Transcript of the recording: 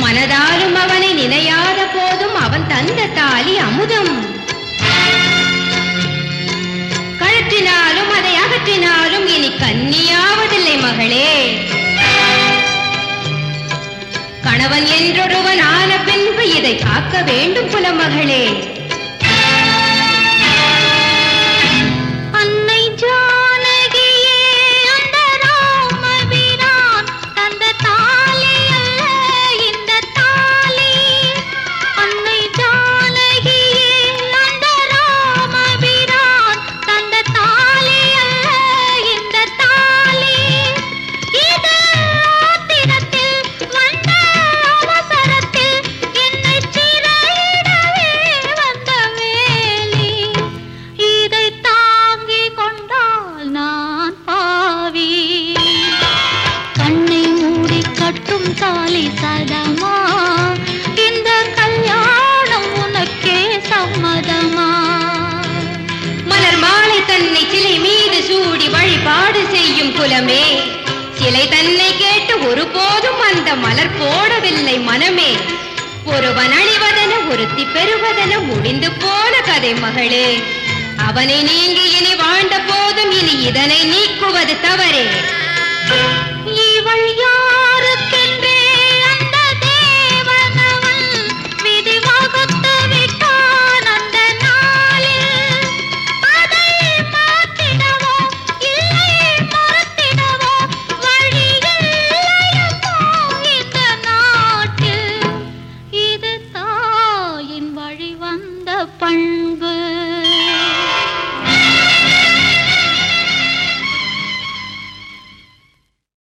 மனதாலும் அவனை நினையாத போதும் அவன் தந்த தாலி அமுதம் கழற்றினாலும் அதை அகற்றினாலும் இனி கன்னியாவதில்லை மகளே கணவன் என்றொருவன் ஆன பின்பு இதை காக்க வேண்டும் புலமகளே அன்னை ஜானகியே அந்த ராமபிரான் தந்த தாலி அல்ல இந்த தாலி அன்னை ஜானகியே அந்த ராமபிரான் தந்த தாலி அல்ல இந்த தாலி இது ஆத்திரத்தில் வந்த அவசரத்தில் என்னை சிறையிடவே வந்த வேலி இதை தாங்கிக் கொண்டால் நான் பாவி கண்ணை மூடி கட்டும் தாலி சதமா இந்த கல்யாணம் உனக்கே சம்மதமா மலர் மாலை தன்னை சிலை மீது சூடி வழிபாடு செய்யும் குலமே சிலை தன்னை கேட்டு ஒருபோதும் அந்த மலர் போடவில்லை மனமே ஒருவன் அணிவதென ஒருத்தி பெறுவதென முடிந்து போன கதை மகளே அவனை நீங்கி இனி வாழ்ந்த போதும் இனி இதனை நீக்குவது தவறே